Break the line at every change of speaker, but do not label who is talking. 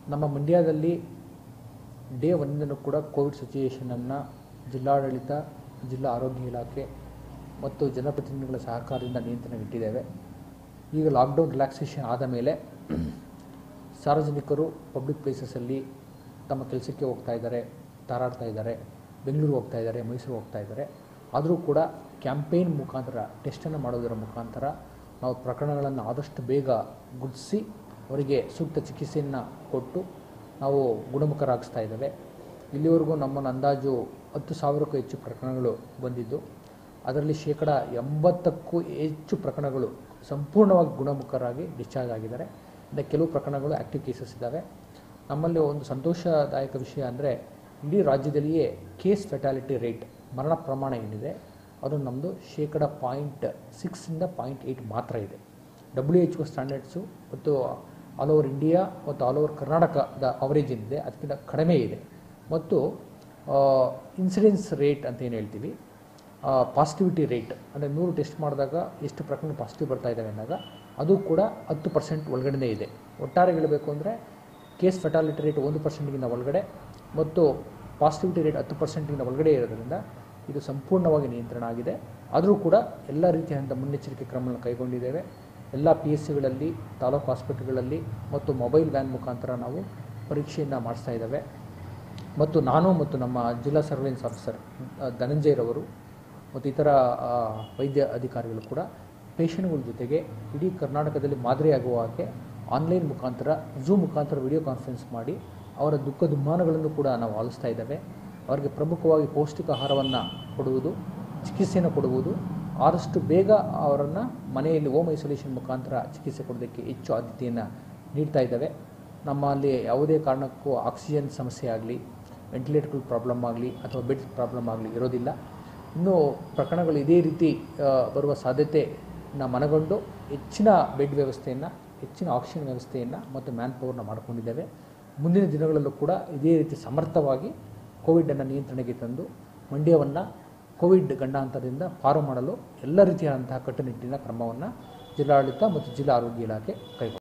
ನಮ್ಮ ಮಂಡ್ಯದಲ್ಲಿ ಡೇ ಒಂದನ್ನು ಕೂಡ ಕೋವಿಡ್ ಸಿಚುಯೇಷನನ್ನು ಜಿಲ್ಲಾಡಳಿತ ಜಿಲ್ಲಾ ಆರೋಗ್ಯ ಇಲಾಖೆ ಮತ್ತು ಜನಪ್ರತಿನಿಧಿಗಳ ಸಹಕಾರದಿಂದ ನಿಯಂತ್ರಣಕ್ಕಿಟ್ಟಿದ್ದೇವೆ ಈಗ ಲಾಕ್ಡೌನ್ ರಿಲ್ಯಾಕ್ಸೇಷನ್ ಆದ ಮೇಲೆ ಸಾರ್ವಜನಿಕರು ಪಬ್ಲಿಕ್ ಪ್ಲೇಸಸಲ್ಲಿ ತಮ್ಮ ಕೆಲಸಕ್ಕೆ ಹೋಗ್ತಾ ಇದ್ದಾರೆ ತಾರಾಡ್ತಾ ಇದ್ದಾರೆ ಬೆಂಗಳೂರು ಹೋಗ್ತಾ ಇದ್ದಾರೆ ಮೈಸೂರು ಹೋಗ್ತಾ ಇದ್ದಾರೆ ಆದರೂ ಕೂಡ ಕ್ಯಾಂಪೇನ್ ಮುಖಾಂತರ ಟೆಸ್ಟನ್ನು ಮಾಡೋದರ ಮುಖಾಂತರ ನಾವು ಪ್ರಕರಣಗಳನ್ನು ಆದಷ್ಟು ಬೇಗ ಗುರುತಿಸಿ ಅವರಿಗೆ ಸೂಕ್ತ ಚಿಕಿತ್ಸೆಯನ್ನು ಕೊಟ್ಟು ನಾವು ಗುಣಮುಖರಾಗಿಸ್ತಾ ಇದ್ದೇವೆ ಇಲ್ಲಿವರೆಗೂ ನಮ್ಮನ್ನು ಅಂದಾಜು ಹತ್ತು ಸಾವಿರಕ್ಕೂ ಹೆಚ್ಚು ಪ್ರಕರಣಗಳು ಬಂದಿದ್ದು ಅದರಲ್ಲಿ ಶೇಕಡ ಎಂಬತ್ತಕ್ಕೂ ಹೆಚ್ಚು ಪ್ರಕರಣಗಳು ಸಂಪೂರ್ಣವಾಗಿ ಗುಣಮುಖರಾಗಿ ಡಿಸ್ಚಾರ್ಜ್ ಆಗಿದ್ದಾರೆ ಇನ್ನು ಕೆಲವು ಪ್ರಕರಣಗಳು ಆ್ಯಕ್ಟಿವ್ ಕೇಸಸ್ ಇದ್ದಾವೆ ನಮ್ಮಲ್ಲಿ ಒಂದು ಸಂತೋಷದಾಯಕ ವಿಷಯ ಅಂದರೆ ಇಡೀ ರಾಜ್ಯದಲ್ಲಿಯೇ ಕೇಸ್ ಫೆಟಾಲಿಟಿ ರೇಟ್ ಮರಣ ಪ್ರಮಾಣ ಏನಿದೆ ಅದು ನಮ್ಮದು ಶೇಕಡ ಪಾಯಿಂಟ್ ಸಿಕ್ಸಿಂದ ಪಾಯಿಂಟ್ ಏಯ್ಟ್ ಮಾತ್ರ ಇದೆ ಡಬ್ಲ್ಯೂ ಎಚ್ ಒ ಸ್ಟ್ಯಾಂಡರ್ಡ್ಸು ಮತ್ತು ಆಲ್ ಓವರ್ ಇಂಡಿಯಾ ಮತ್ತು ಆಲ್ ಓವರ್ ಕರ್ನಾಟಕದ ಅವರೇಜ್ ಏನಿದೆ ಅದಕ್ಕಿಂತ ಕಡಿಮೆ ಇದೆ ಮತ್ತು ಇನ್ಸಿಡೆನ್ಸ್ ರೇಟ್ ಅಂತ ಏನು ಹೇಳ್ತೀವಿ ಪಾಸಿಟಿವಿಟಿ ರೇಟ್ ಅಂದರೆ ನೂರು ಟೆಸ್ಟ್ ಮಾಡಿದಾಗ ಎಷ್ಟು ಪ್ರಕರಣ ಪಾಸಿಟಿವ್ ಬರ್ತಾ ಇದ್ದಾವೆ ಅಂದಾಗ ಅದು ಕೂಡ ಹತ್ತು ಪರ್ಸೆಂಟ್ ಒಳಗಡೆ ಇದೆ ಒಟ್ಟಾರೆ ಹೇಳಬೇಕು ಅಂದರೆ ಕೇಸ್ ಫೆಟಾಲಿಟಿ ರೇಟ್ ಒಂದು ಪರ್ಸೆಂಟ್ಗಿಂತ ಒಳಗಡೆ ಮತ್ತು ಪಾಸಿಟಿವಿಟಿ ರೇಟ್ ಹತ್ತು ಪರ್ಸೆಂಟ್ಗಿಂತ ಒಳಗಡೆ ಇರೋದ್ರಿಂದ ಇದು ಸಂಪೂರ್ಣವಾಗಿ ನಿಯಂತ್ರಣ ಆಗಿದೆ ಆದರೂ ಕೂಡ ಎಲ್ಲ ರೀತಿಯಾದಂಥ ಮುನ್ನೆಚ್ಚರಿಕೆ ಕ್ರಮಗಳನ್ನು ಕೈಗೊಂಡಿದ್ದೇವೆ ಎಲ್ಲ ಪಿ ಎಸ್ ಸಿಗಳಲ್ಲಿ ತಾಲೂಕು ಆಸ್ಪತ್ರೆಗಳಲ್ಲಿ ಮತ್ತು ಮೊಬೈಲ್ ವ್ಯಾನ್ ಮುಖಾಂತರ ನಾವು ಪರೀಕ್ಷೆಯನ್ನು ಮಾಡಿಸ್ತಾ ಇದ್ದೇವೆ ಮತ್ತು ನಾನು ಮತ್ತು ನಮ್ಮ ಜಿಲ್ಲಾ ಸರ್ವೆಲೆನ್ಸ್ ಆಫೀಸರ್ ಧನಂಜಯರವರು ಮತ್ತು ಇತರ ಆ, ವೈದ್ಯ ಅಧಿಕಾರಿಗಳು ಕೂಡ ಪೇಷಂಟ್ಗಳ ಜೊತೆಗೆ ಇಡೀ ಕರ್ನಾಟಕದಲ್ಲಿ ಮಾದರಿಯಾಗುವ ಹಾಗೆ ಆನ್ಲೈನ್ ಮುಖಾಂತರ ಝೂಮ್ ಮುಖಾಂತರ ವಿಡಿಯೋ ಕಾನ್ಫರೆನ್ಸ್ ಮಾಡಿ ಅವರ ದುಃಖ ದುಮ್ಮಾನಗಳನ್ನು ಕೂಡ ನಾವು ಆಲಿಸ್ತಾ ಇದ್ದೇವೆ ಅವರಿಗೆ ಪ್ರಮುಖವಾಗಿ ಪೌಷ್ಟಿಕ ಆಹಾರವನ್ನು ಕೊಡುವುದು ಚಿಕಿತ್ಸೆಯನ್ನು ಕೊಡುವುದು ಆದಷ್ಟು ಬೇಗ ಅವರನ್ನು ಮನೆಯಲ್ಲಿ ಹೋಮ್ ಐಸೋಲೇಷನ್ ಮುಖಾಂತರ ಚಿಕಿತ್ಸೆ ಕೊಡೋದಕ್ಕೆ ಹೆಚ್ಚು ಆದ್ಯತೆಯನ್ನು ನೀಡ್ತಾ ಇದ್ದೇವೆ ನಮ್ಮಲ್ಲಿ ಯಾವುದೇ ಕಾರಣಕ್ಕೂ ಆಕ್ಸಿಜನ್ ಸಮಸ್ಯೆ ಆಗಲಿ ವೆಂಟಿಲೇಟರ್ಗಳ ಪ್ರಾಬ್ಲಮ್ ಆಗಲಿ ಅಥವಾ ಬೆಡ್ ಪ್ರಾಬ್ಲಮ್ ಆಗಲಿ ಇರೋದಿಲ್ಲ ಇನ್ನೂ ಪ್ರಕರಣಗಳು ಇದೇ ರೀತಿ ಆ, ಬರುವ ಸಾಧ್ಯತೆನ ಮನಗೊಂಡು ಹೆಚ್ಚಿನ ಬೆಡ್ ವ್ಯವಸ್ಥೆಯನ್ನು ಹೆಚ್ಚಿನ ಆಕ್ಸಿಜನ್ ವ್ಯವಸ್ಥೆಯನ್ನು ಮತ್ತು ಮ್ಯಾನ್ ಪವರ್ನ ಮಾಡಿಕೊಂಡಿದ್ದೇವೆ ಮುಂದಿನ ದಿನಗಳಲ್ಲೂ ಕೂಡ ಇದೇ ರೀತಿ ಸಮರ್ಥವಾಗಿ ಕೋವಿಡನ್ನು ನಿಯಂತ್ರಣಕ್ಕೆ ತಂದು ಮಂಡ್ಯವನ್ನು ಕೋವಿಡ್ ಗಂಡಾಂತರದಿಂದ ಪಾರು ಮಾಡಲು ಎಲ್ಲ ರೀತಿಯಾದಂತಹ ಕಟ್ಟುನಿಟ್ಟಿನ ಕ್ರಮವನ್ನು ಜಿಲ್ಲಾಡಳಿತ ಮತ್ತು ಜಿಲ್ಲಾ ಆರೋಗ್ಯ ಇಲಾಖೆ ಕೈಗೊಂಡಿದೆ